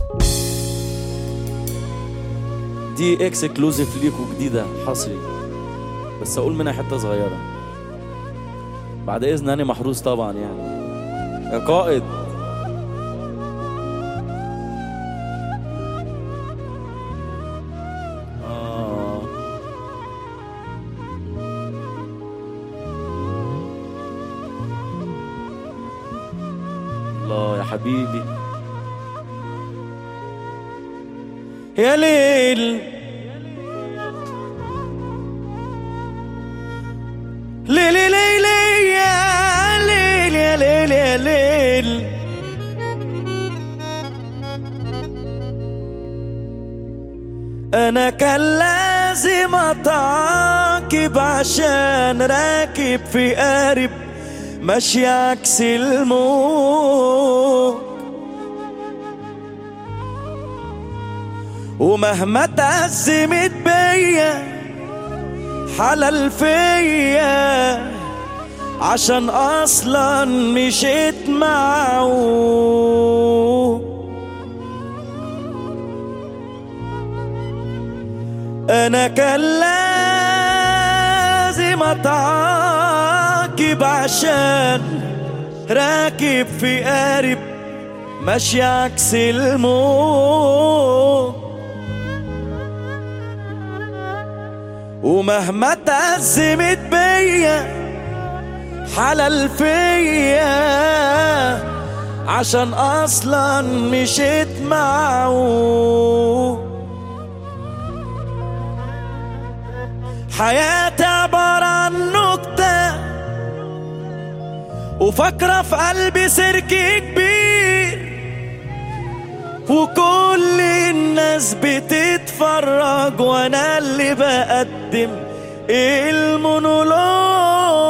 دي اكسكلوزيف ليكوا جديدة حصري بس اقول منها حتة صغيرة بعد اذن انا محروس طبعا يعني يا قائد آه. الله يا حبيبي يا ليل ليل ليل ليل يا ليل يا ليل يا ليل انا كان لازم اتعاقب عشان راكب في قارب ماشي عكس الموت ومهما تأزمت بيا حلال فيا عشان اصلا مشيت معه انا كان لازم اتعاقب عشان راكب في قارب ماشي عكس الموت ومهما تأزمت بيا حلال فيا عشان اصلا مشيت معه حياتي عبارة عن نكتة وفاكرة في قلبي سيرك كبير وكل الناس بتتفرج وانا اللي بقدم المونولوج